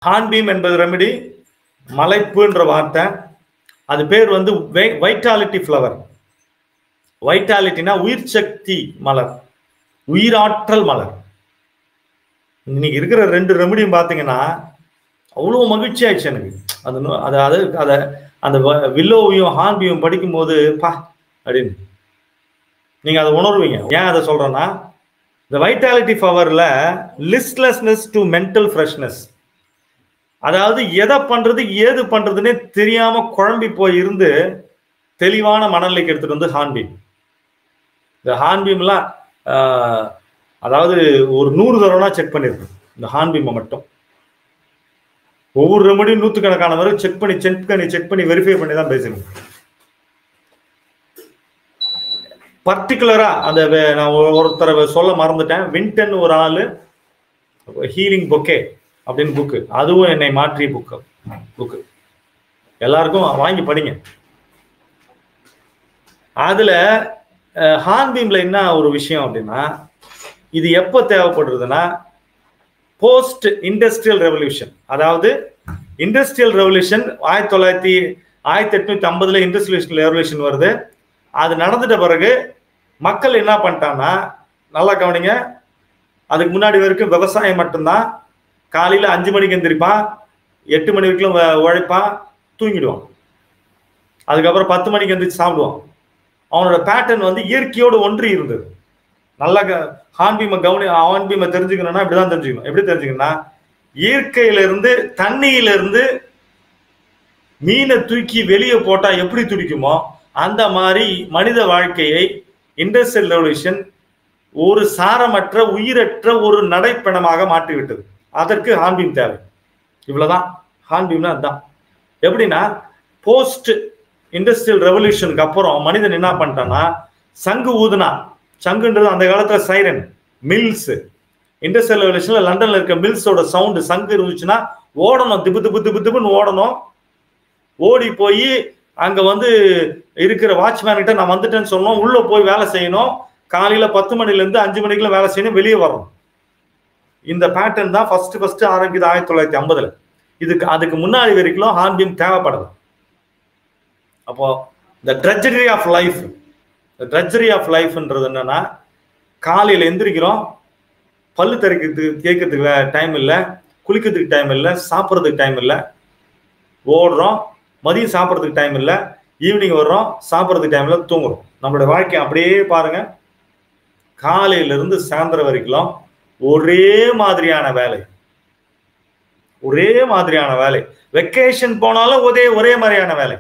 Hornbeam என்பது remedy மலைப்புன்ற வார்த்தை அது பேர் வந்து வைட்டாலிட்டி ஃப்ளவர் வைட்டாலிட்டினா உயிர் சக்தி மலர் உயிராற்றல் மலர் இன்னைக்கு இருக்கிற ரெண்டு ரெமடியும் பார்த்தீங்கன்னா அவ்வளோ மகிழ்ச்சி ஆயிடுச்சு எனக்கு அது நு- அது அது அதை அந்த வ- வில்லோவையும் ஹார்பியும் படிக்கும்போது பா அப்படின்னு நீங்க அதை உணர்வீங்க ஏன் அதை சொல்றேன்னா இந்த வைட்டாலிட்டி பவர்ல லிஸ்ட்லெஸ்னஸ் டு மென்டல் ஃப்ரெஷ்னஸ் அதாவது எதை பண்றது ஏது பண்றதுன்னே தெரியாம குழம்பி போய் இருந்து தெளிவான மனநிலைக்கு எடுத்துட்டு வந்து ஹார்ன்பீம் இந்த ஹார்ன்பீம்லாம் ஆஹ், அதாவது ஒரு நூறு தடவைனா செக் பண்ணிருக்கு இந்த ஹார்ன்பீமை மட்டும் ஒவ்வொரு ரெமடியும் நூற்றுக்கணக்கான வரை செக் பண்ணி செக் பண்ணி செக் பண்ணி வெரிஃபை பண்ணி தான் பேசணும் பர்டிகுலரா அந்த வே- நான் ஒரு- ஒருத்தரை சொல்ல மறந்துட்டேன் வின்டன் ஒரு ஆளு ஹீலிங் பொக்கே அப்படின்னு புக்கு அதுவும் என்னை மாற்றிய புக்கு புக்கு எல்லாருக்கும் வாங்கி படிங்க அதுல ஹார்ன்பீம்ல என்ன ஒரு விஷயம் அப்படின்னா இது எப்போ தேவைப்படுறதுன்னா போஸ்ட் இண்டஸ்ட்ரியல் ரெவல்யூஷன் அதாவது இண்டஸ்ட்ரியல் ரெவல்யூஷன் ஆயிரத்தி தொள்ளாயிரத்தி ஆயிரத்தி எட்நூத்தி ஐம்பதுல இண்டஸ்ட்ரியல் ரெவல்யூஷன் வருது அது நடந்துட்ட பிறகு மக்கள் என்ன பண்ணிட்டாங்கன்னா நல்லா கவனிங்க அதுக்கு முன்னாடி வரைக்கும் விவசாயம் மட்டும்தான் காலையில அஞ்சு மணிக்கு எந்திரிப்பான் எட்டு மணி வரைக்கும் வ- உழைப்பான் தூங்கிடுவான் அதுக்கப்புறம் பத்து மணிக்கு எந்திரிச்சு சாப்பிடுவான் அவனோட பேட்டர்ன் வந்து இயற்கையோடு ஒன்றி இருந்தது நல்லா க- ஹான்பீமை கவனி ஹான்பீமை தெரிஞ்சுக்கணும்னா இப்படிதான் தெரிஞ்சுக்கணும் எப்படி தெரிஞ்சுக்கணும்னா இயற்கையில இருந்து தண்ணியில இருந்து மீனை தூக்கி வெளியே போட்டா எப்படி துடிக்குமோ அந்த மாதிரி மனித வாழ்க்கையை இண்டஸ்ட்ரியல் ரெவல்யூஷன் ஒரு சாரமற்ற உயிரற்ற ஒரு நடைப்பணமாக மாற்றிவிட்டது அதற்கு ஹான்பீம் தேவை இவ்வளவுதான் ஹான்பீம்னா அதுதான் எப்படின்னா போஸ்ட் இண்டஸ்ட்ரியல் ரெவல்யூஷனுக்கு அப்புறம் மனிதன் என்ன பண்ணிட்டான்னா சங்கு ஊதுனா சங்குன்றது அந்த காலத்துல சைரன் மில்ஸ் இண்டஸ்ட்ரியல் ரெவல்யூஷன்ல லண்டன்ல இருக்க மில்ஸோட சவுண்டு சங்கு இருந்துச்சுன்னா ஓடணும் திபு திபு திபு திபுன்னு ஓடணும் ஓடி போய் அங்க வந்து இருக்கிற வாட்ச்மேன் கிட்ட நான் வந்துட்டேன்னு சொன்னோம் உள்ள போய் வேலை செய்யணும் காலையில பத்து மணில இருந்து அஞ்சு மணிக்குள்ள வேலை செய்யணும் வெளியே வரணும் இந்த பேட்டர்ன் தான் ஃபர்ஸ்ட் ஃபர்ஸ்ட் ஆரம்பிக்குது ஆயிரத்தி தொள்ளாயிரத்தி ஐம்பதுல இதுக்கு அதுக்கு முன்னாடி வரைக்கும் ஹார்ன்பீம் தேவைப்படுது அப்போ இந்த ட்ரெஜரி ஆஃப் லைஃப் இந்த ட்ரெஜரி ஆஃப் லைஃப்ன்றது என்னன்னா காலையில எந்திரிக்கிறோம் பல்லு திறக்கிறதுக்கு கேட்கறதுக்கு டைம் இல்லை குளிக்கிறதுக்கு டைம் இல்லை சாப்பிட்றதுக்கு டைம் இல்லை ஓடுறோம் மதியம் சாப்பிட்றதுக்கு டைம் இல்லை ஈவினிங் வர்றோம் சாப்பிட்றதுக்கு டைம் இல்லை தூங்குறோம் நம்மளோட வாழ்க்கை அப்படியே பாருங்க காலையில இருந்து சாயந்தரம் வரைக்கும் ஒரே மாதிரியான வேலை ஒரே மாதிரியான வேலை வெக்கேஷன் போனாலும் ஒரே ஒரே மாதிரியான வேலை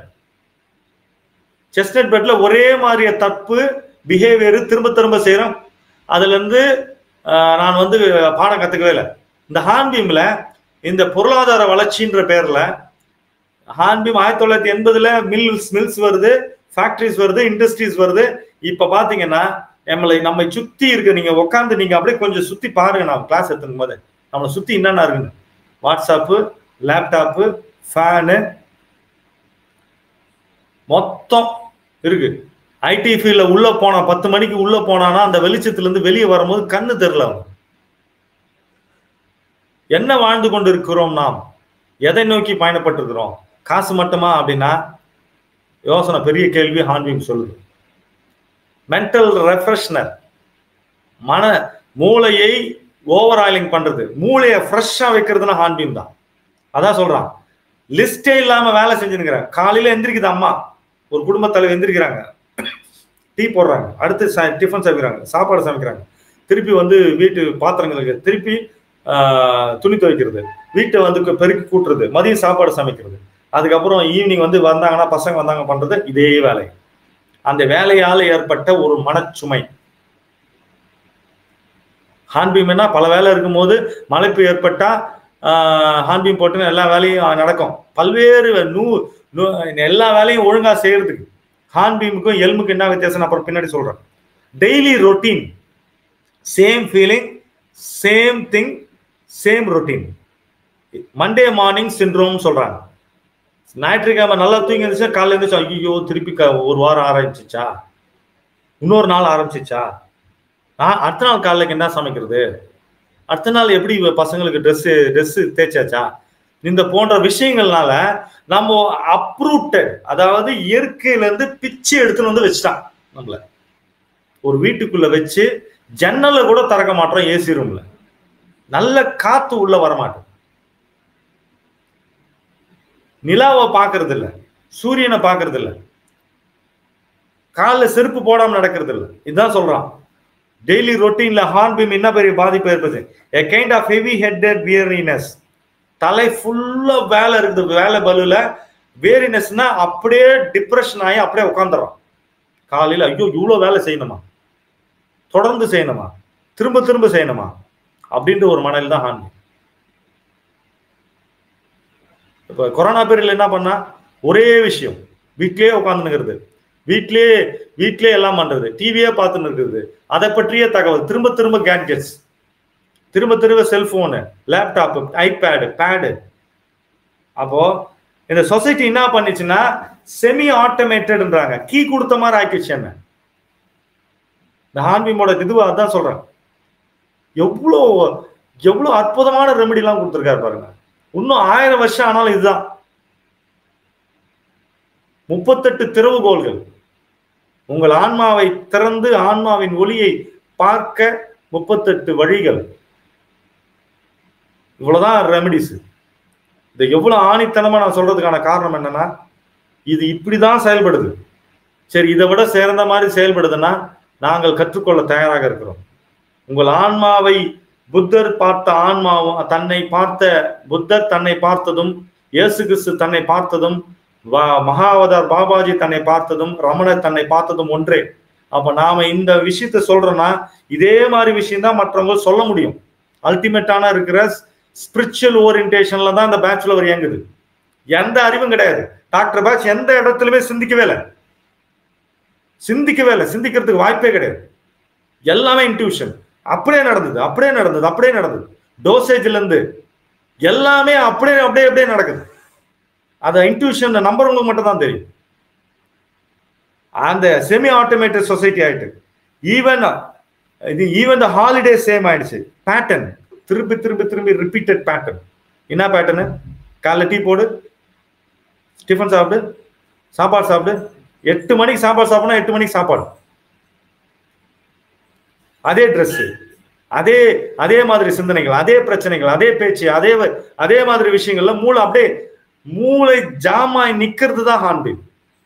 செஸ்னட் பெட்ல ஒரே மாதிரிய தப்பு பிஹேவியர் திரும்ப திரும்ப செய்யறோம் அதுல இருந்து ஆஹ், நான் வந்து பாடம் கத்துக்கவே இல்லை இந்த ஹான்பீம்ல இந்த பொருளாதார வளர்ச்சின்ற பேர்ல ஹான்பீம் ஆயிரத்தி தொள்ளாயிரத்தி எண்பதுல மில்ஸ் மில்ஸ் வருது ஃபேக்டரிஸ் வருது இண்டஸ்ட்ரீஸ் வருது இப்ப பாத்தீங்கன்னா நம்மளை நம்மை சுத்தி இருக்க நீங்க உட்காந்து நீங்க அப்படியே கொஞ்சம் சுத்தி பாருங்க நான் கிளாஸ் எடுத்துக்கும் போது நம்மளை சுத்தி என்னென்ன இருக்குன்னு வாட்ஸ்அப்பு லேப்டாப்பு ஃபேனு மொத்தம் இருக்கு ஐடி ஃபீல்ட்ல உள்ள போனா பத்து மணிக்கு உள்ள போனானா அந்த வெளிச்சத்துல இருந்து வெளியே வரும்போது கண்ணு தெரியல அவனுக்கு. என்ன வாழ்ந்து கொண்டு இருக்கிறோம் நாம் எதை நோக்கி பயணப்பட்டிருக்கிறோம் காசு மட்டுமா அப்படின்னா யோசனை பெரிய கேள்வி ஹான்விங் சொல்லுது மென்டல் ரெஃப்ரெஷ்னர் மன மூளையை ஓவர் ஆயிலிங் பண்றது மூளையை ஃப்ரெஷ்ஷா வைக்கிறதுனா ஹான்பீம் தான் அதான் சொல்றான் லிஸ்டே இல்லாம வேலை செஞ்சுருக்கிறேன் காலையில எந்திரிக்குது அம்மா ஒரு குடும்ப தலைவர் எந்திரிக்கிறாங்க டீ போடுறாங்க அடுத்து ச- டிஃபன் சமைக்கிறாங்க சாப்பாடு சமைக்கிறாங்க திருப்பி வந்து வீட்டு பாத்திரங்களுக்கு திருப்பி ஆஹ், துணி துவைக்கிறது வீட்டை வந்து கு- பெருக்கி கூட்டுறது மதியம் சாப்பாடு சமைக்கிறது அதுக்கப்புறம் ஈவினிங் வந்து வந்தாங்கன்னா பசங்க வந்தாங்க பண்றது இதே வேலை அந்த வேலையால ஏற்பட்ட ஒரு மனச்சுமை ஹான்பீம்னா பல வேலை இருக்கும்போது மலைப்பு ஏற்பட்டா ஆஹ், ஹான்பீம் போட்டுன்னு எல்லா வேலையும் நடக்கும் பல்வேறு நூ நூ- எல்லா வேலையும் ஒழுங்கா செய்யறதுக்கு ஹான்பீமுக்கும் எல்முக்கும் என்ன வித்தியாசம் நான் அப்புறம் பின்னாடி சொல்றேன் daily routine same feeling same thing same routine Monday morning syndrome சொல்றாங்க ஞாயிற்றுக்கிழமை நல்லா தூங்கி இருந்துச்சா காலைல இருந்துச்சு ஐயோ திருப்பி க- ஒரு வாரம் ஆரம்பிச்சிச்சா இன்னொரு நாள் ஆரம்பிச்சிச்சா நான் அடுத்த நாள் காலைக்கு என்ன சமைக்கிறது அடுத்த நாள் எப்படி இவ பசங்களுக்கு ட்ரெஸ்ஸு ட்ரெஸ்ஸு தேய்ச்சாச்சா இந்த போன்ற விஷயங்கள்னால நம்ம அப்ரூட்டட் அதாவது இயற்கையில இருந்து பிச்சு எடுத்துன்னு வந்து வச்சுட்டான் நம்மள ஒரு வீட்டுக்குள்ள வச்சு ஜன்னலை கூட திறக்க மாட்டோம் ஏசி ரூம்ல நல்ல காத்து உள்ள வர மாட்டோம் நிலாவை பாக்குறது இல்ல சூரியனை பாக்குறது இல்ல காலில் செருப்பு போடாம நடக்கிறது இல்ல இதுதான் சொல்றான் டெய்லி ரொட்டீன்ல ஹார்ன் பீம் என்ன பெரிய பாதிப்பு ஏற்படுது a kind of heavy headed weariness தலை ஃபுல்லா வேலை இருக்குது வேலை பலுல வேரினஸ்னா அப்படியே டிப்ரெஷன் ஆகி அப்படியே உட்காந்துறோம் காலையில ஐயோ இவ்வளோ வேலை செய்யணுமா தொடர்ந்து செய்யணுமா திரும்ப திரும்ப செய்யணுமா அப்படின்ற ஒரு மனநிலை தான் ஹார்ன் இப்போ கொரோனா பீரியட்ல என்ன பண்ணா ஒரே விஷயம் வீட்லயே உட்காந்துனுங்கிறது வீட்லயே வீட்லயே எல்லாம் பண்றது டிவியே பார்த்துன்னு இருக்கிறது அதை பற்றிய தகவல் திரும்ப திரும்ப கேட்ஜெட்ஸ் திரும்ப திரும்ப செல்போனு லேப்டாப் ஐபேடு பேடு அப்போ இந்த சொசைட்டி என்ன பண்ணுச்சுன்னா செமி ஆட்டோமேட்டட்ன்றாங்க கீ கொடுத்த மாதிரி ஆக்கிடுச்சு என்ன இந்த ஹான்பிமோட இதுவா அதான் சொல்றேன் எவ்வளோ எவ்வளோ அற்புதமான ரெமெடிலாம் கொடுத்துருக்காரு பாருங்க இன்னும் ஆயிரம் வருஷம் ஆனாலும் இதுதான் முப்பத்தெட்டு திறவுகோள்கள் உங்கள் ஆன்மாவை திறந்து ஆன்மாவின் ஒளியை பார்க்க முப்பத்தெட்டு வழிகள் இவ்வளவுதான் ரெமெடிஸ் இதை எவ்வளவு ஆணித்தனமா நான் சொல்றதுக்கான காரணம் என்னன்னா இது இப்படிதான் செயல்படுது சரி இதை விட சேர்ந்த மாதிரி செயல்படுதுன்னா நாங்கள் கற்றுக்கொள்ள தயாராக இருக்கிறோம் உங்கள் ஆன்மாவை புத்தர் பார்த்த ஆன்மாவும் தன்னை பார்த்த புத்தர் தன்னை பார்த்ததும் இயேசு கிறிஸ்து தன்னை பார்த்ததும் மகாவதார் பாபாஜி தன்னை பார்த்ததும் ரமணர் தன்னை பார்த்ததும் ஒன்றே அப்ப நாம இந்த விஷயத்த சொல்றோம்னா இதே மாதிரி விஷயம் தான் மற்றவங்க சொல்ல முடியும் அல்டிமேட்டான இருக்கிற ஸ்பிரிச்சுவல் ஓரியன்டேஷன்ல தான் இந்த பேச்சுலர் இயங்குது எந்த அறிவும் கிடையாது டாக்டர் பேட்ச் எந்த இடத்துலயுமே சிந்திக்கவே இல்லை சிந்திக்கவே இல்லை சிந்திக்கிறதுக்கு வாய்ப்பே கிடையாது எல்லாமே இன்ட்யூஷன் அப்படியே நடந்தது அப்படியே நடந்தது அப்படியே நடந்தது டோசேஜ்ல இருந்து எல்லாமே அப்படியே அப்படியே அப்படியே நடக்குது அந்த இன்ட்யூஷன் நம்புறவங்களுக்கு மட்டும் தான் தெரியும் அந்த செமி ஆட்டோமேட்டட் சொசைட்டி ஆயிட்டு ஈவன் இது ஈவன் த ஹாலிடே சேம் ஆயிடுச்சு பேட்டர்ன் திருப்பி திருப்பி திரும்பி ரிப்பீட்டட் பேட்டர்ன் என்ன பேட்டர்னு காலைல டீ போடு டிஃபன் சாப்பிடு சாப்பாடு சாப்பிடு எட்டு மணிக்கு சாப்பாடு சாப்பிடணும் எட்டு மணிக்கு சாப்பாடு அதே ட்ரெஸ் அதே அதே மாதிரி சிந்தனைகள் அதே பிரச்சனைகள் அதே பேச்சு அதே அதே மாதிரி விஷயங்கள்ல மூளை அப்படியே மூளை ஜாமாய் நிக்கிறது தான் ஹார்ன்பில்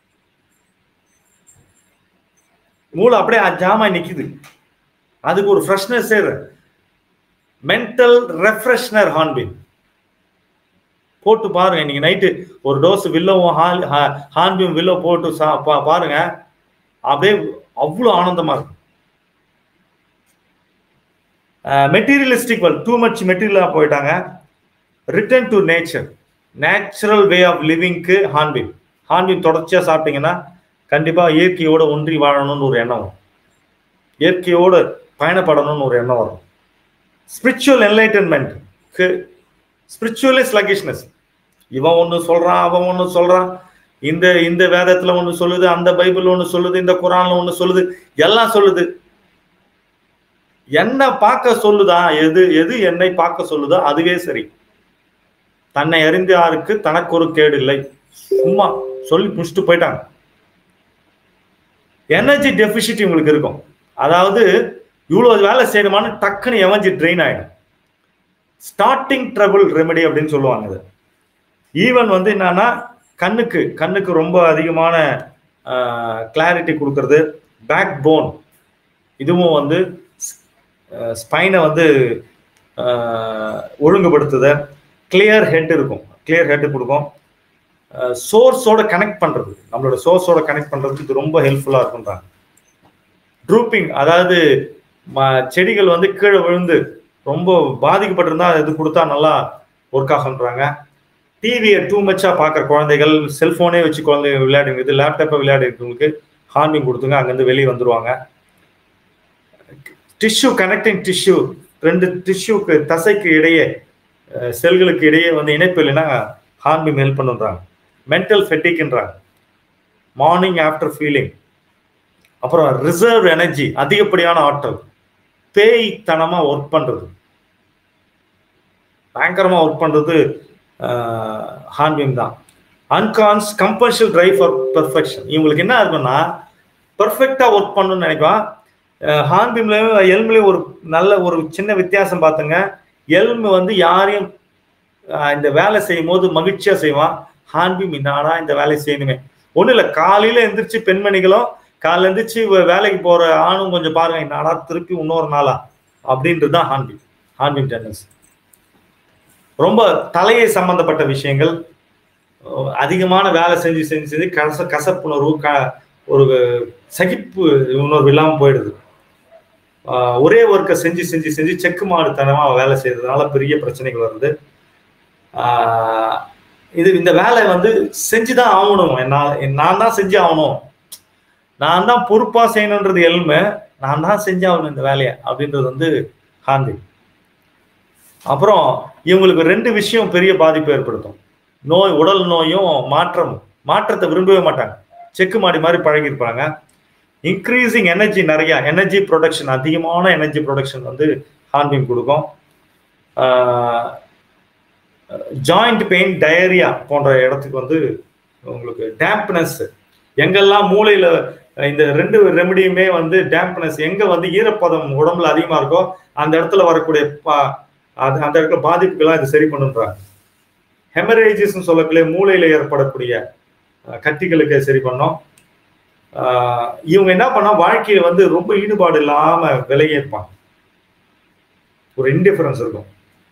மூளை அப்படியே ஜாமாய் நிக்குது அதுக்கு ஒரு ஃப்ரெஷ்னஸ் மென்டல் ரெஃப்ரெஷ்னர் ஹார்ன்பில் போட்டு பாருங்க இன்னைக்கு நைட்டு ஒரு டோஸ் வில்லோவும் ஹால் ஹார்ன்பியும் வில்லோ போட்டு சா பாருங்க அப்படியே அவ்வளோ ஆனந்தமா இருக்கும் மெட்டீரியலிஸ்டிக் வேர்ல்ட் டூ மச் மெட்டீரியலா போயிட்டாங்க return to nature natural way of லிவிங்க்கு ஹான்பின் ஹான்பின் தொடர்ச்சியாக சாப்பிட்டீங்கன்னா கண்டிப்பாக இயற்கையோட ஒன்றி வாழணும்னு ஒரு எண்ணம் வரும் இயற்கையோடு பயணப்படணும்னு ஒரு எண்ணம் வரும் ஸ்பிரிச்சுவல் என்லைட்டன்மெண்ட்க்கு ஸ்பிரிச்சுவலி ஸ்லகிஷ்னஸ் இவன் ஒன்று சொல்கிறான் அவன் ஒன்று சொல்கிறான் இந்த இந்த வேதத்தில் ஒன்று சொல்லுது அந்த பைபிள் ஒன்று சொல்லுது இந்த குரான்ல ஒன்று சொல்லுது எல்லாம் சொல்லுது என்ன பார்க்க சொல்லுதா எது எது என்னை பார்க்க சொல்லுதோ அதுவே சரி தன்னை அறிந்த யாருக்கு தனக்கு ஒரு கேடு இல்லை சும்மா சொல்லி முடிச்சுட்டு போயிட்டாங்க எனர்ஜி டெபிசிட் உங்களுக்கு இருக்கும் அதாவது இவ்வளவு வேலை செய்யணுமான்னு டக்குன்னு எனர்ஜி ட்ரெயின் ஆயிடும் ஸ்டார்டிங் ட்ரபிள் ரெமெடி அப்படின்னு சொல்லுவாங்க இது ஈவன் வந்து என்னன்னா கண்ணுக்கு கண்ணுக்கு ரொம்ப அதிகமான கிளாரிட்டி கொடுக்கறது பேக் போன் இதுவும் வந்து ஸ்பைனை வந்து ஒழுங்குபடுத்துத கிளியர் ஹெட் இருக்கும் கிளியர் ஹெட் கொடுக்கும் சோர்ஸோட கனெக்ட் பண்றது நம்மளோட சோர்ஸோட கனெக்ட் பண்றதுக்கு இது ரொம்ப ஹெல்ப்ஃபுல்லா இருக்குன்றாங்க ட்ரூப்பிங் அதாவது செடிகள் வந்து கீழே விழுந்து ரொம்ப பாதிக்கப்பட்டிருந்தா இது கொடுத்தா நல்லா ஒர்க் ஆகுன்றாங்க டிவியை டூ மச்சா பார்க்குற குழந்தைகள் செல்ஃபோனே வச்சு குழந்தைங்க விளையாடுங்க இது லேப்டாப்பை விளையாடுறவங்களுக்கு ஹார்மிங் கொடுத்துங்க அங்கேருந்து வெளியே வந்துருவாங்க டிஷ்யூ கனெக்டிங் டிஷ்யூ ரெண்டு டிஷ்யூக்கு தசைக்கு இடையே செல்களுக்கு இடையே வந்து இணைப்பு இல்லைன்னா ஹார்ன்பிம் ஹெல்ப் பண்ணுன்றாங்க மென்டல் ஃபெட்டிக்ன்றாங்க மார்னிங் ஆஃப்டர் ஃபீலிங் அப்புறம் ரிசர்வ் எனர்ஜி அதிகப்படியான ஆற்றல் பேய்த்தனமாக ஒர்க் பண்ணுறது பயங்கரமாக ஒர்க் பண்ணுறது ஹான்பீம் தான் unconscious compulsive drive for perfection இவங்களுக்கு என்ன இருக்குன்னா பெர்ஃபெக்டா ஒர்க் பண்ணணும்னு நினைப்பான் ஹான்பீம்லயும் எல்ம்லயும் ஒரு நல்ல ஒரு சின்ன வித்தியாசம் பார்த்துங்க எல்ம் வந்து யாரையும் அஹ், இந்த வேலை செய்யும் போது மகிழ்ச்சியா செய்வான் ஹான்பீம் என்னடா இந்த வேலையை செய்யணுமே ஒண்ணும் இல்ல காலையில எந்திரிச்சு பெண்மணிகளும் காலைல எந்திரிச்சு வே- வேலைக்கு போற ஆணும் கொஞ்சம் பாருங்க என்னடா திருப்பி இன்னொரு நாளா அப்படின்றது தான் ஹான்பீம் ஹான்பீம் டென்டன்ஸ் ரொம்ப தலையை சம்பந்தப்பட்ட விஷயங்கள் அஹ் அதிகமான வேலை செஞ்சு செஞ்சு செஞ்சு கச கசப்புணர்வு க ஒரு சகிப்பு உணர்வு இல்லாமல் போயிடுது ஆஹ் ஒரே ஒர்க்கை செஞ்சு செஞ்சு செஞ்சு செக்கு மாடுத்தனமா வேலை செய்யறதுனால பெரிய பிரச்சனைகள் வருது ஆஹ் இது இந்த வேலை வந்து செஞ்சுதான் ஆகணும் என்னால் நான் தான் செஞ்சு ஆகணும் நான் தான் பொறுப்பா செய்யணுன்றது எல்மை நான் தான் செஞ்சாகணும் இந்த வேலையை அப்படின்றது வந்து காந்தி அப்புறம் இவங்களுக்கு ரெண்டு விஷயம் பெரிய பாதிப்பு ஏற்படுத்தும் நோய் உடல் நோயும் மாற்றம் மாற்றத்தை விரும்பவே மாட்டாங்க செக்கு மாடி மாதிரி பழகியிருப்பாங்க இன்க்ரீசிங் எனர்ஜி நிறைய எனர்ஜி ப்ரொடக்ஷன் அதிகமான எனர்ஜி ப்ரொடக்ஷன் வந்து ஹார்ன்பிம் கொடுக்கும் ஜாயிண்ட் பெயின் டயரியா போன்ற இடத்துக்கு வந்து உங்களுக்கு டேம்ப்னஸ் எங்கெல்லாம் மூளையில இந்த ரெண்டு ரெமடியுமே வந்து டேம்ப்னஸ் எங்க வந்து ஈரப்பதம் உடம்புல அதிகமா இருக்கோ அந்த இடத்துல வரக்கூடிய பா- அது அந்த இடத்துல பாதிப்புகள்லாம் இது சரி பண்ணுன்றாங்க ஹெமரேஜஸ் சொல்லக்கூடிய மூளையில ஏற்படக்கூடிய அஹ், கட்டிகளுக்கு சரி பண்ணோம் ஆஹ், இவங்க என்ன பண்ணா வாழ்க்கையில வந்து ரொம்ப ஈடுபாடு இல்லாம விலகி இருப்பாங்க ஒரு இன்டிஃபரன்ஸ் இருக்கும்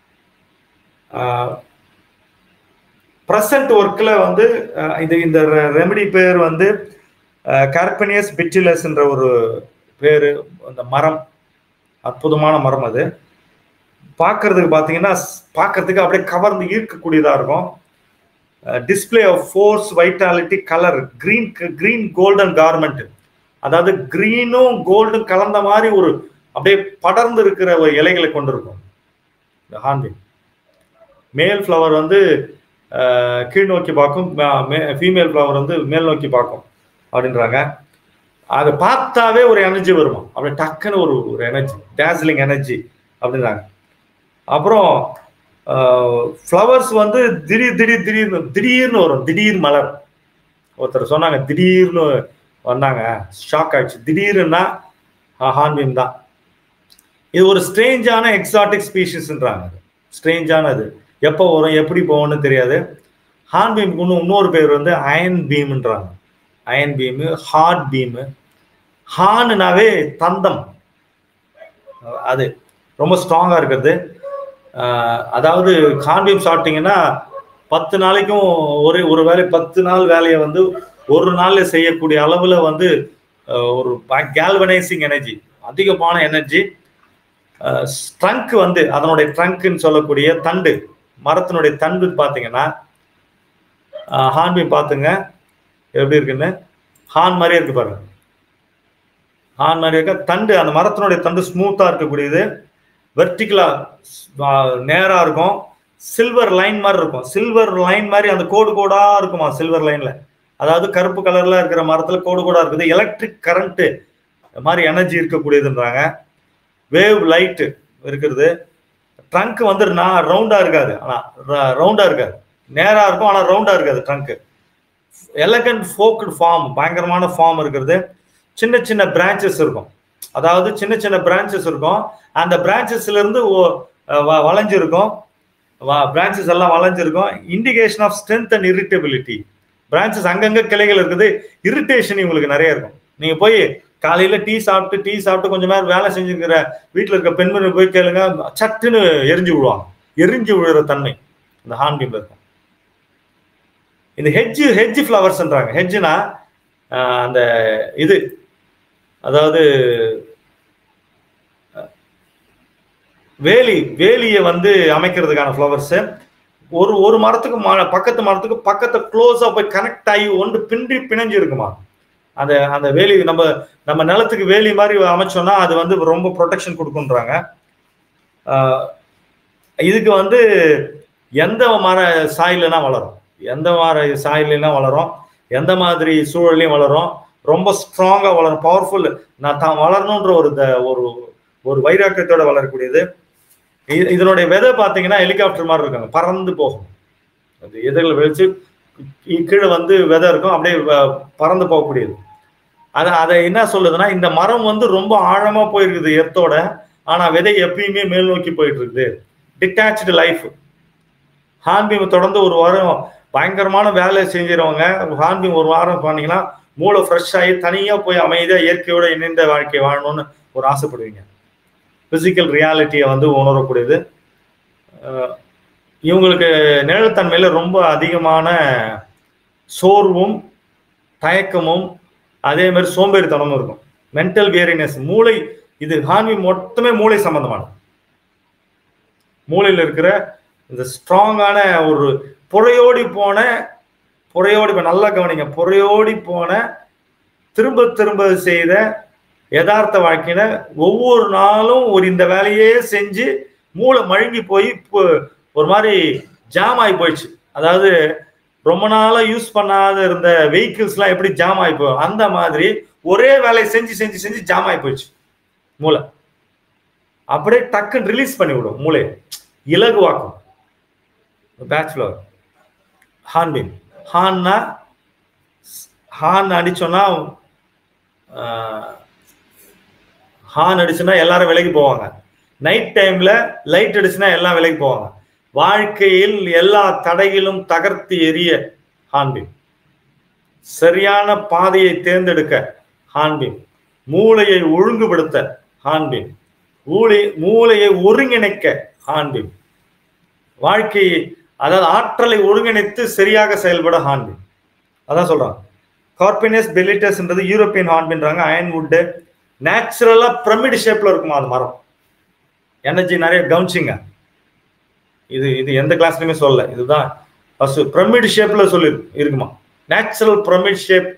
ப்ரெசன்ட் ஒர்க்ல வந்து அஹ், இது இந்த ரெமெடி பேர் வந்து கார்பனியஸ் பிச்சிலஸ்ன்ற ஒரு பேரு அந்த மரம் அற்புதமான மரம் அது பார்க்கறதுக்கு பார்த்தீங்கன்னா பார்க்கறதுக்கு அப்படியே கவர்ந்து ஈர்க்கக்கூடியதா இருக்கும் display of force vitality colour green green golden garment அதாவது கிரீனும் கோல்டும் கலந்த மாதிரி ஒரு அப்படியே படர்ந்து இருக்கிற ஒரு இலைகளை கொண்டிருக்கும் இந்த ஹார்ன்பில் மேல் ஃப்ளவர் வந்து அஹ், கீழ் நோக்கி பார்க்கும் ஃபீமேல் ஃப்ளவர் வந்து மேல் நோக்கி பார்க்கும் அப்படின்றாங்க அதை பார்த்தாவே ஒரு எனர்ஜி வருமா அப்படியே டக்குன்னு ஒரு ஒரு எனர்ஜி டேஸ்லிங் எனர்ஜி அப்படின்றாங்க அப்புறம் ஃப்ளவர்ஸ் வந்து திடீர் திடீர் திடீர்னு திடீர்னு வரும் திடீர் மலர் ஒருத்தர் சொன்னாங்க திடீர்னு வந்தாங்க ஷாக் ஆயிடுச்சு திடீர்னா ஹார்ன்பிம் தான் இது ஒரு ஸ்ட்ரேஞ்சான எக்ஸாட்டிக் ஸ்பீஷிஸ்ன்றாங்க ஸ்ட்ரேஞ்சானது எப்போ வரும் எப்படி போகும்னு தெரியாது ஹார்ன்பீம் இன்னும் இன்னொரு பேர் வந்து அயன் பீம்ன்றாங்க அயன் பீமு ஹார்ட் பீமு ஹார்னுனாவே தந்தம் அது ரொம்ப ஸ்ட்ராங்காக இருக்கிறது ஆஹ் அதாவது கான்பீம் சாப்பிட்டீங்கன்னா பத்து நாளைக்கும் ஒரு ஒரு வேலை பத்து நாள் வேலையை வந்து ஒரு நாள்ல செய்யக்கூடிய அளவுல வந்து ஆஹ் ஒரு கேல்வனைசிங் எனர்ஜி அதிகமான எனர்ஜி ட்ரங்க் வந்து அதனுடைய ட்ரங்க்னு சொல்லக்கூடிய தண்டு மரத்தினுடைய தண்டு பார்த்தீங்கன்னா ஹார்ன்பீம் பார்த்துங்க எப்படி இருக்குன்னு ஹார்ன் மாதிரியே இருக்கு பாருங்க ஹார்ன் மாதிரி இருக்க தண்டு அந்த மரத்தினுடைய தண்டு ஸ்மூத்தா இருக்கக்கூடியது வெர்டிகலா நேரா இருக்கும் சில்வர் லைன் மாதிரி இருக்கும் சில்வர் லைன் மாதிரி அந்த கோடு கோடா இருக்குமா சில்வர் லைன்ல அதாவது கருப்பு கலர்ல இருக்கிற மரத்துல கோடு கோடா இருக்குது எலக்ட்ரிக் கரண்ட் மாதிரி எனர்ஜி இருக்கக்கூடியதுன்றாங்க வேவ் லைட் இருக்கிறது ட்ரங்க் வந்து நான் ரவுண்டா இருக்காது ஆனா ரவுண்டா இருக்காது நேரா இருக்கும் ஆனா ரவுண்டா இருக்காது ட்ரங்க் எலகண்ட் ஃபோக்டு ஃபார்ம் பயங்கரமான ஃபார்ம் இருக்கிறது சின்ன சின்ன பிரான்ச்சஸ் இருக்கும் அதாவது சின்ன சின்ன பிரான்ச்சஸ் இருக்கும் அந்த பிரான்ச்சஸ்ல இருந்து ஒ- வ- வளைஞ்சிருக்கும் பிரான்ச்சஸ் எல்லாம் வளைஞ்சிருக்கும் indication of strength and irritability branches அங்கங்க கிளைகள் இருக்குது இரிட்டேஷன் இவங்களுக்கு நிறைய இருக்கும் நீங்க போய் காலையில டீ சாப்பிட்டு டீ சாப்பிட்டு கொஞ்ச நேரம் வேலை செஞ்சுக்கிற வீட்டுல இருக்க பெண்மணி போய் கேளுங்க சட்டுன்னு எரிஞ்சு விடுவாங்க எரிஞ்சு விழுற தன்மை இந்த ஹார்ன்பீம்ல இருக்கும் இந்த ஹெஜ் ஹெஜ் ஃப்ளவர்ஸ்ன்றாங்க ஹெஜ்னா அந்த இது அதாவது வேலி வேலியை வந்து அமைக்கிறதுக்கான ஃப்ளவர்ஸ் ஒரு ஒரு மரத்துக்கு ம- பக்கத்து மரத்துக்கு பக்கத்தை க்ளோஸா போய் கனெக்ட் ஆகி ஒன்று பின்றி பிணைஞ்சு இருக்குமா அந்த அந்த வேலி நம்ம நம்ம நிலத்துக்கு வேலி மாதிரி அமைச்சோம்னா அது வந்து ரொம்ப ப்ரொடெக்ஷன் கொடுக்குன்றாங்க ஆஹ் இதுக்கு வந்து எந்த மர சாயிலனா வளரும் எந்த மர சாயிலாம் வளரும் எந்த மாதிரி சூழலையும் வளரும் ரொம்ப ஸ்ட்ராங்கா வளரும் பவர்ஃபுல் நான் தான் வளரணுன்ற ஒரு த- ஒரு ஒரு வைராக்கியத்தோட வளரக்கூடியது இ- இதனுடைய விதை பார்த்தீங்கன்னா ஹெலிகாப்டர் மாதிரி இருக்காங்க பறந்து போகும் அது எதிரில் வெடிச்சு கீ- கீழே வந்து விதை இருக்கும் அப்படியே வ- பறந்து போகக்கூடியது அது அதை என்ன சொல்லுதுன்னா இந்த மரம் வந்து ரொம்ப ஆழமா போயிருக்குது எர்த்தோட ஆனா விதை எப்பயுமே மேல் நோக்கி போயிட்டு இருக்குது டிட்டாச்சு லைஃப் ஹான்பீம் தொடர்ந்து ஒரு வாரம் பயங்கரமான வேலை செஞ்சிருவாங்க ஹான்பீம் ஒரு வாரம் பண்ணீங்கன்னா மூளை ஃப்ரெஷ் ஆகி தனியா போய் அமைதியா இயற்கையோட இணைந்த வாழ்க்கை வாழணும்னு ஒரு ஆசைப்படுவீங்க பிசிக்கல் ரியாலிட்டியை வந்து உணரக்கூடியது அஹ் இவங்களுக்கு நிழல்தன்மையில ரொம்ப அதிகமான சோர்வும் தயக்கமும் அதே மாதிரி சோம்பேறித்தனமும் இருக்கும் மென்டல் வேரினஸ் மூளை இது ஹான்வி மொத்தமே மூளை சம்பந்தமானது மூளையில் இருக்கிற இந்த ஸ்ட்ராங்கான ஒரு புறையோடி போன புறையோடி போ- நல்லா கவனிங்க புறையோடி போன திரும்ப திரும்ப செய்த யதார்த்த வாழ்க்கையில ஒவ்வொரு நாளும் ஒரு இந்த வேலையே செஞ்சு மூளை மழுங்கி போய் இப்போ ஒரு மாதிரி ஜாம் ஆகி போயிடுச்சு அதாவது ரொம்ப நாளா யூஸ் பண்ணாத இருந்த வெஹிக்கிள்ஸ்லாம் எப்படி ஜாம் ஆகி போகும் அந்த மாதிரி ஒரே வேலையை செஞ்சு செஞ்சு செஞ்சு ஜாம் ஆகி போயிடுச்சு மூளை அப்படியே டக்குன்னு ரிலீஸ் பண்ணி விடும் மூளையை இலகுவாக்கும் பேச்சுலர் ஹான்பீம் ஹான்னா ஹான் அடிச்சோன்னா ஆஹ், ஹார்ன் அடிச்சுன்னா எல்லாரும் விலைக்கு போவாங்க நைட் டைம்ல லைட் அடிச்சுன்னா எல்லாம் விலைக்கு போவாங்க வாழ்க்கையில் எல்லா தடையிலும் தகர்த்து எரிய ஹான்பீம் சரியான பாதையை தேர்ந்தெடுக்க ஹான்பீம் மூளையை ஒழுங்குபடுத்த ஹான்பீம் மூளை மூளையை ஒருங்கிணைக்க ஹான்பீம் வாழ்க்கையை அதாவது ஆற்றலை ஒருங்கிணைத்து சரியாக செயல்பட ஹான்பீம் அதான் சொல்றாங்க கார்பினஸ் பெலிட்டஸ்ன்றது யூரோப்பியன் ஹார்ன்பின்றாங்க அயன்வுட்டு நேச்சுரலா பிரமிட் ஷேப்ல இருக்குமா அந்த மரம் எனர்ஜி நிறைய கவனிச்சிங்க இது இது எந்த கிளாஸ்லயுமே சொல்லல இதுதான் ஃபர்ஸ்ட் பிரமிட் ஷேப்ல சொல்லி இருக்குமா நேச்சுரல் பிரமிட் ஷேப்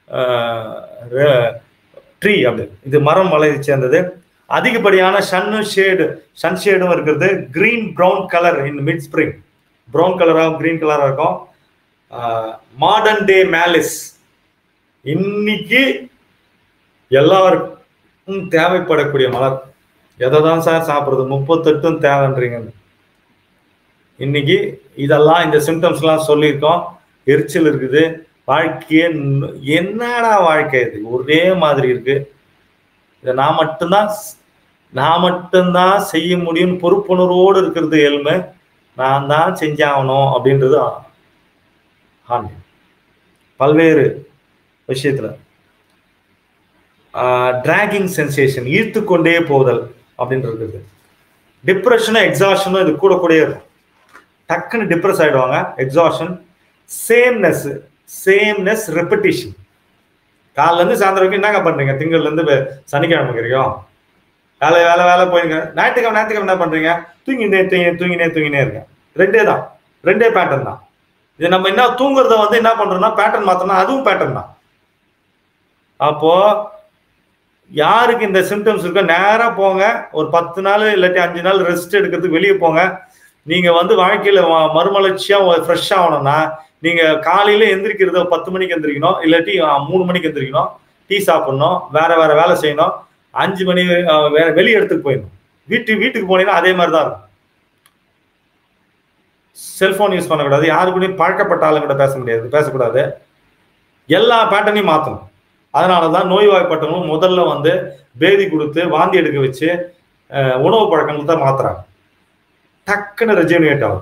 ட்ரீ அப்படி இது மரம் மலை சேர்ந்தது அதிகப்படியான சன்னு ஷேடு சன் ஷேடும் இருக்கிறது green brown colour in mid spring brown கலராக கிரீன் கலராக இருக்கும் மாடர்ன் டே மேலிஸ் இன்னைக்கு எல்லாருக்கும் தேவைப்படக்கூடிய மலர் எதை தான் சார் சாப்பிட்றது முப்பத்தெட்டும் தேவைன்றீங்க இன்னைக்கு இதெல்லாம் இந்த சிம்டம்ஸ்லாம் சொல்லியிருக்கோம் எரிச்சல் இருக்குது வாழ்க்கையே ந- என்னடா வாழ்க்கை இது ஒரே மாதிரி இருக்கு இதை நான் மட்டும்தான் ஸ்- நான் மட்டும்தான் செய்ய முடியும் பொறுப்புணர்வோடு இருக்கிறது எல்மை நான் தான் செஞ்சாகணும் அப்படின்றது ஆ- ஆண்மை பல்வேறு விஷயத்துல டிராகிங் சென்சேஷன் ஈர்த்து கொண்டே போதல் அப்படின்றது இருக்குது டிப்ரெஷனும் எக்ஸாஷனும் இது கூட கூடயே இருக்கும் டக்குன்னு டிப்ரெஸ் ஆயிடுவாங்க எக்ஸாஷன் சேம்னஸ் சேம்னஸ் ரெப்படிஷன் காலைல இருந்து சாயந்தரம் வரைக்கும் என்னங்க பண்றீங்க திங்கள்ல இருந்து வெ- சனிக்கிழமை வரைக்கும் வேலை வேலை வேலை போயிருங்க ஞாயிற்றுக்கிழமை ஞாயிற்றுக்கிழமை என்ன பண்றீங்க தூங்கினே தூங்கி தூங்கினே தூங்கினே இருக்கேன் ரெண்டே தான் ரெண்டே பேட்டர்ன் தான் இது நம்ம என்ன தூங்குறத வந்து என்ன பண்றோம்னா பேட்டர்ன் மாத்தோம்னா அதுவும் பேட்டர்ன் தான் அப்போ யாருக்கு இந்த சிம்டம்ஸ் இருக்கோ நேரா போங்க ஒரு பத்து நாள் இல்லாட்டி அஞ்சு நாள் ரெஸ்ட் எடுக்கிறதுக்கு வெளியே போங்க நீங்க வந்து வாழ்க்கையில ம- மறுமலர்ச்சியா ஃப்ரெஷ் ஆகணும்னா நீங்க காலையில எந்திரிக்கிறத பத்து மணிக்கு எந்திரிக்கணும் இல்லாட்டி அஹ், மூணு மணிக்கு எந்திரிக்கணும் டீ சாப்பிடணும் வேற வேற வேலை செய்யணும் அஞ்சு மணி அஹ், வேற வெளி இடத்துக்கு போயிடணும் வீட்டு வீட்டுக்கு போனீங்கன்னா அதே மாதிரி தான் இருக்கும் செல்போன் யூஸ் பண்ணக்கூடாது யாரு கூடயும் பழக்கப்பட்ட ஆளுங்கிட்ட பேச முடியாது பேசக்கூடாது எல்லா பேட்டர்னையும் மாற்றணும் அதனால தான் நோய்வாய்ப்பட்டவங்க முதல்ல வந்து பேதி கொடுத்து வாந்தி எடுக்க வச்சு அஹ், உணவு பழக்கங்கள் தான் மாத்துறாங்க டக்குன்னு ரெஜினேட் ஆகும்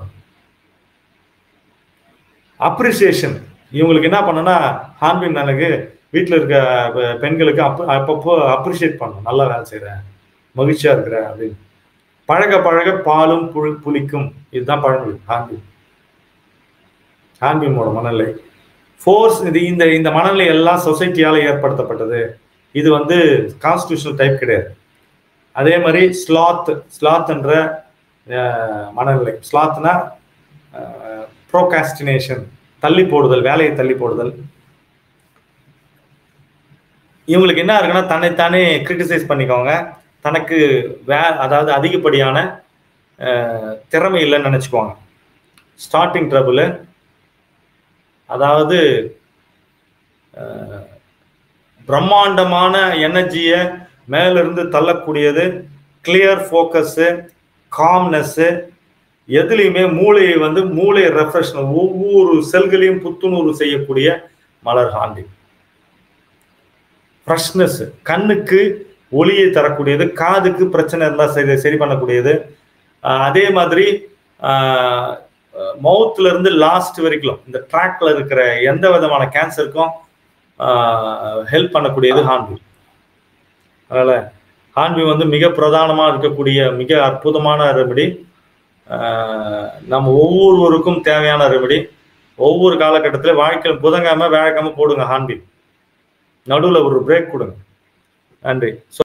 அப்ரிசியேஷன் இவங்களுக்கு என்ன பண்ணுன்னா ஹான்பின் எனக்கு வீட்டில் இருக்க பெ- பெண்களுக்கு அப்ப அப்பப்போ அப்ரிஷியேட் பண்ணணும் நல்லா வேலை செய்கிறேன் மகிழ்ச்சியா இருக்கிறேன் அப்படின்னு பழக பழக பாலும் புல் புளிக்கும் இதுதான் பழமொழி ஹான்பின் ஹான்பினோட மனநிலை ஃபோர்ஸ் இது இந்த இந்த மனநிலை எல்லாம் சொசைட்டியால ஏற்படுத்தப்பட்டது இது வந்து கான்ஸ்டியூஷனல் டைப் கிடையாது அதே மாதிரி ஸ்லாத் ஸ்லாத்ன்ற மனநிலை ஸ்லாத்னா ப்ரோகாஸ்டினேஷன் தள்ளி போடுதல் வேலையை தள்ளி போடுதல் இவங்களுக்கு என்ன இருக்குன்னா தன்னைத்தானே கிரிட்டிசைஸ் பண்ணிக்கோங்க தனக்கு வே அதாவது அதிகப்படியான அஹ், திறமை இல்லைன்னு நினச்சிக்குவாங்க ஸ்டார்டிங் ட்ரபுள் அதாவது அஹ், பிரம்மாண்டமான எனர்ஜியை மேலிருந்து தள்ளக்கூடியது கிளியர் ஃபோக்கஸு காம்னஸ்ஸு எதுலையுமே மூளையை வந்து மூளை ரெஃப்ரெஷ் ஒவ்வொரு செல்களையும் புத்துணர்வு செய்யக்கூடிய மலர் ஹாண்டி ஃப்ரெஷ்னஸ் கண்ணுக்கு ஒளியை தரக்கூடியது காதுக்கு பிரச்சனை இருந்தால் சரி சரி பண்ணக்கூடியது ஆஹ் அதே மாதிரி மவுத்ல இருந்து லாஸ்ட் வரைக்கும் இந்த ட்ராக்ல இருக்கிற எந்த விதமான கேன்சருக்கும் ஹெல்ப் பண்ணக்கூடியது ஹார்ன்பில் அதனால ஹார்ன்பில் வந்து மிக பிரதானமா இருக்கக்கூடிய மிக அற்புதமான ரெமெடி நம்ம ஒவ்வொருவருக்கும் தேவையான ரெமெடி ஒவ்வொரு காலகட்டத்திலும் வாழ்க்கையில் புதங்காம வேகமா போடுங்க ஹார்ன்பில் நடுவில் ஒரு பிரேக் கொடுங்க நன்றி